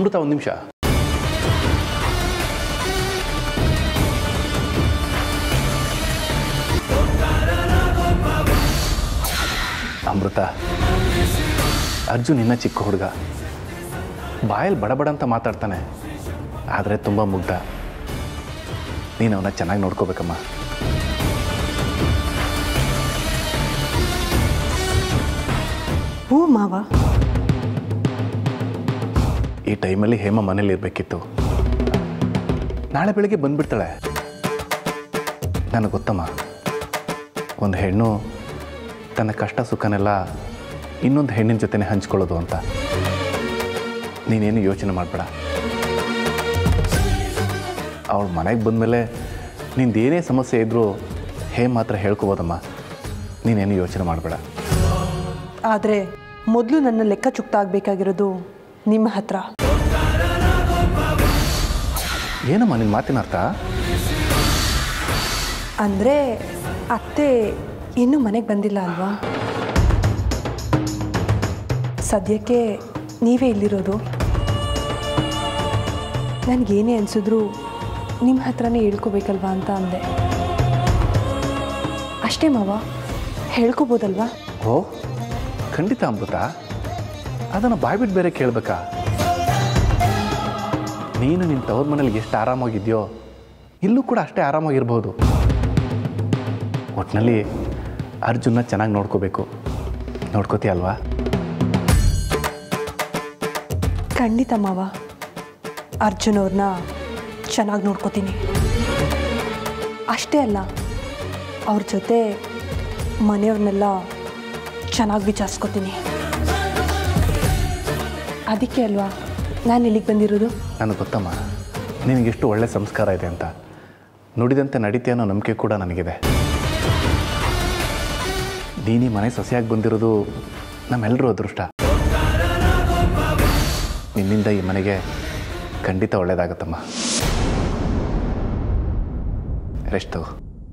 ಅಮೃತ ಒಂದು ನಿಮಿಷ ಅಮೃತ ಅರ್ಜುನ್ ಇನ್ನ ಚಿಕ್ಕ ಹುಡುಗ ಬಾಯಲ್ಲಿ ಬಡಬಡ ಅಂತ ಮಾತಾಡ್ತಾನೆ ಆದರೆ ತುಂಬ ಮುಗ್ಧ ನೀನು ಅವನ್ನ ಚೆನ್ನಾಗಿ ನೋಡ್ಕೋಬೇಕಮ್ಮ ಹ್ಞೂ ಮಾವ ಈ ಟೈಮಲ್ಲಿ ಹೇಮ ಮನೇಲಿ ಇರಬೇಕಿತ್ತು ನಾಳೆ ಬೆಳಿಗ್ಗೆ ಬಂದ್ಬಿಡ್ತಾಳೆ ನನಗೆ ಗೊತ್ತಮ್ಮ ಒಂದು ಹೆಣ್ಣು ತನ್ನ ಕಷ್ಟ ಸುಖನೆಲ್ಲ ಇನ್ನೊಂದು ಹೆಣ್ಣಿನ ಜೊತೆನೆ ಹಂಚ್ಕೊಳ್ಳೋದು ಅಂತ ನೀನೇನು ಯೋಚನೆ ಮಾಡಬೇಡ ಅವಳು ಮನೆಗೆ ಬಂದಮೇಲೆ ನಿಂದೇನೇ ಸಮಸ್ಯೆ ಇದ್ದರೂ ಹೇ ಮಾತ್ರ ಹೇಳ್ಕೊಬೋದಮ್ಮ ನೀನೇನು ಯೋಚನೆ ಮಾಡಬೇಡ ಆದರೆ ಮೊದಲು ನನ್ನ ಲೆಕ್ಕ ಚುಕ್ತ ಆಗಬೇಕಾಗಿರೋದು ನಿಮ್ಮ ಹತ್ರ ಏನಮ್ಮ ನಿನ್ನ ಮಾತಿನ ಅರ್ಥ ಅಂದರೆ ಅತ್ತೆ ಇನ್ನೂ ಮನೆಗೆ ಬಂದಿಲ್ಲ ಅಲ್ವಾ ಸದ್ಯಕ್ಕೆ ನೀವೇ ಇಲ್ಲಿರೋದು ನನಗೇನೇ ಅನಿಸಿದ್ರು ನಿಮ್ಮ ಹತ್ರನೇ ಹೇಳ್ಕೋಬೇಕಲ್ವಾ ಅಂತ ಅಂದೆ ಅಷ್ಟೇ ಮಾವ ಹೇಳ್ಕೊಬೋದಲ್ವಾ ಓ ಖಂಡಿತ ಅಮೃತ ಅದನ್ನು ಬಾಯ್ಬಿಟ್ಟು ಬೇರೆ ಕೇಳಬೇಕಾ ನೀನು ನಿನ್ನ ತವ್ರ ಮನೇಲಿ ಎಷ್ಟು ಆರಾಮಾಗಿದೆಯೋ ಇಲ್ಲೂ ಕೂಡ ಅಷ್ಟೇ ಆರಾಮಾಗಿರ್ಬೋದು ಒಟ್ಟಿನಲ್ಲಿ ಅರ್ಜುನ್ನ ಚೆನ್ನಾಗಿ ನೋಡ್ಕೋಬೇಕು ನೋಡ್ಕೋತೀಯ ಅಲ್ವಾ ಖಂಡಿತ ಮಾವ ಅರ್ಜುನ್ ಅವ್ರನ್ನ ಚೆನ್ನಾಗಿ ನೋಡ್ಕೋತೀನಿ ಅಷ್ಟೇ ಅಲ್ಲ ಅವ್ರ ಜೊತೆ ಮನೆಯವ್ರನ್ನೆಲ್ಲ ಚೆನ್ನಾಗಿ ವಿಚಾರಿಸ್ಕೋತೀನಿ ಅದಕ್ಕೆ ಅಲ್ವಾ ನಾನು ಇಲ್ಲಿಗೆ ಬಂದಿರೋದು ನನಗೆ ಗೊತ್ತಮ್ಮ ನಿನಗೆಷ್ಟು ಒಳ್ಳೆ ಸಂಸ್ಕಾರ ಇದೆ ಅಂತ ನುಡಿದಂತೆ ನಡೀತೀಯ ಅನ್ನೋ ನಂಬಿಕೆ ಕೂಡ ನನಗಿದೆ ನೀನು ಈ ಮನೆ ಸೊಸೆಯಾಗಿ ಬಂದಿರೋದು ನಮ್ಮೆಲ್ಲರೂ ಅದೃಷ್ಟ ನಿನ್ನಿಂದ ಈ ಮನೆಗೆ ಖಂಡಿತ ಒಳ್ಳೇದಾಗತ್ತಮ್ಮ ರೆಸ್ಟ್ ತಗೋ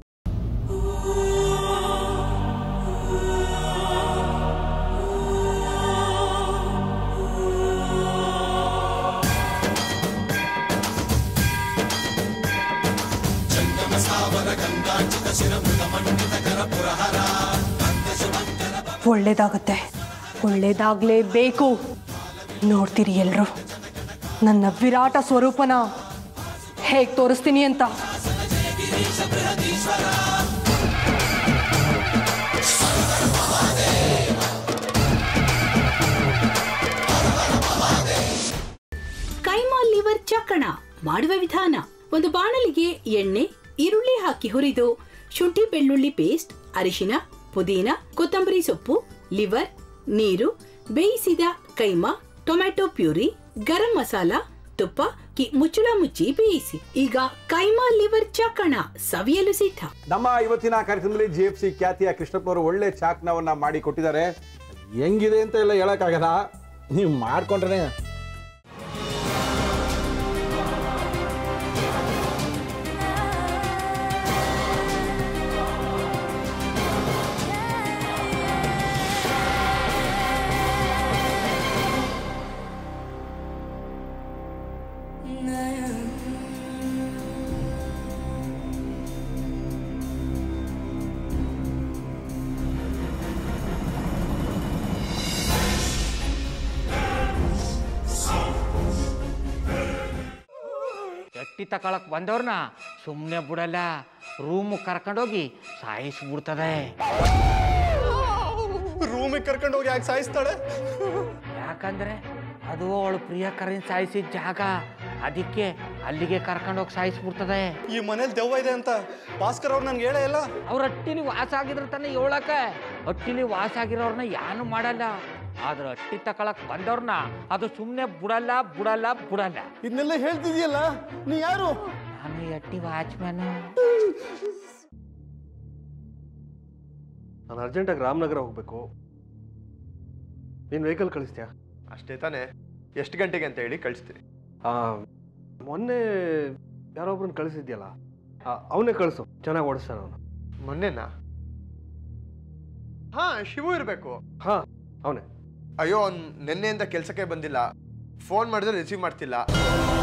ಒಳ್ಳೇದಾಗತ್ತೆ ಒಳ್ಳೇದಾಗಲೇಬೇಕು ನೋಡ್ತೀರಿ ಎಲ್ಲರೂ ನನ್ನ ವಿರಾಟ ಸ್ವರೂಪನ ಹೇಗೆ ತೋರಿಸ್ತೀನಿ ಅಂತ ಕೈಮಾ ಲಿವರ್ ಚಕ್ಕಣ ಮಾಡುವ ವಿಧಾನ ಒಂದು ಬಾಣಲಿಗೆ ಎಣ್ಣೆ ಈರುಳ್ಳಿ ಹಾಕಿ ಹುರಿದು ಶುಂಠಿ ಬೆಳ್ಳುಳ್ಳಿ ಪೇಸ್ಟ್ ಅರಿಶಿನ ಪುದೀನ ಕೊತ್ತಂಬರಿ ಸೊಪ್ಪು ಲಿವರ್ ನೀರು ಬೇಯಿಸಿದ ಕೈಮಾ ಟೊಮ್ಯಾಟೊ ಪ್ಯೂರಿ ಗರಂ ಮಸಾಲ ತುಪ್ಪ ಕಿ ಮುಚ್ಚಳ ಮುಚ್ಚಿ ಬೇಯಿಸಿ ಈಗ ಕೈಮಾ ಲಿವರ್ ಚಕ್ಕಣ ಸವಿಯಲು ಸಿದ್ಧ ನಮ್ಮ ಇವತ್ತಿನ ಕಾರ್ಯಕ್ರಮದಲ್ಲಿ ಜಿ ಎಫ್ ಸಿ ಖ್ಯಾತಿಯ ಕೃಷ್ಣಪ್ಪನವರು ಒಳ್ಳೆ ಚಾಕ್ನವನ್ನ ಮಾಡಿ ಕೊಟ್ಟಿದ್ದಾರೆ ಹೆಂಗಿದೆ ಅಂತ ಎಲ್ಲ ಹೇಳಕ್ಕಾಗಲ್ಲ ನೀವು ಮಾಡ್ಕೊಂಡ್ರೆ ಎಟ್ಟಿ ತಕೊಳಕ್ ಬಂದವ್ರನ್ನ ಸುಮ್ಮನೆ ಬಿಡಲ್ಲ ರೂಮ್ ಕರ್ಕೊಂಡೋಗಿ ಸಾಯಿಸ್ಬಿಡ್ತದೆ ರೂಮಿಗೆ ಕರ್ಕೊಂಡು ಹೋಗಿ ಯಾಕೆ ಸಾಯಿಸ್ತಾಳೆ ಯಾಕಂದ್ರೆ ಅದು ಅವಳು ಪ್ರಿಯಕರನ್ ಸಾಯಿಸಿದ ಜಾಗ ಅದಕ್ಕೆ ಅಲ್ಲಿಗೆ ಕರ್ಕೊಂಡೋಗಿ ಸಾಯಿಸ್ಬಿಡ್ತದೆ ಈ ಮನೇಲಿ ದೆವ್ವ ಇದೆ ಅಂತ ಭಾಸ್ಕರ್ ಅವ್ರು ನನ್ಗೆ ಹೇಳೇ ಇಲ್ಲ ಅವ್ರ ಹಟ್ಟಿಲಿ ವಾಸ ಆಗಿದ್ರ ತಾನೆ ಹೇಳಕ ಹಟ್ಟಿಲಿ ವಾಸ ಆಗಿರೋರ್ನ ಯಾನು ಮಾಡಲ್ಲ ಆದ್ರೆ ಹಟ್ಟಿ ತಕೊಳಕ್ ಬಂದವ್ರನ್ನ ಅದು ಸುಮ್ಮನೆ ಬಿಡಲ್ಲ ಬಿಡಲ್ಲ ಬಿಡಲ್ಲ ಇದನ್ನೆಲ್ಲ ಹೇಳ್ತಿದ್ಯಲ್ಲ ನೀ ಯಾರು ನಾನು ಈ ಹಟ್ಟಿ ವಾಚ್ಮ್ಯಾನು ನಾನು ಅರ್ಜೆಂಟಾಗಿ ರಾಮನಗರ ಹೋಗಬೇಕು ನೀನು ವೆಹಿಕಲ್ ಕಳಿಸ್ತೀಯಾ ಅಷ್ಟೇ ತಾನೇ ಎಷ್ಟು ಗಂಟೆಗೆ ಅಂತ ಹೇಳಿ ಕಳಿಸ್ತೀನಿ ಆ, ಮೊನ್ನೆ ಯಾರೊಬ್ರನ್ನ ಕಳಿಸಿದ್ಯಲ್ಲ ಅವನೇ ಕಳಿಸು ಚೆನ್ನಾಗಿ ಓಡಿಸ್ತಾನೆ ಅವನು ಮೊನ್ನೆನಾ ಹಾ ಶಿವು ಇರಬೇಕು ಹಾಂ ಅವನೇ ಅಯ್ಯೋ ಅವ್ನು ನಿನ್ನೆಯಿಂದ ಕೆಲಸಕ್ಕೆ ಬಂದಿಲ್ಲ ಫೋನ್ ಮಾಡಿದ್ರೆ ರಿಸೀವ್ ಮಾಡ್ತಿಲ್ಲ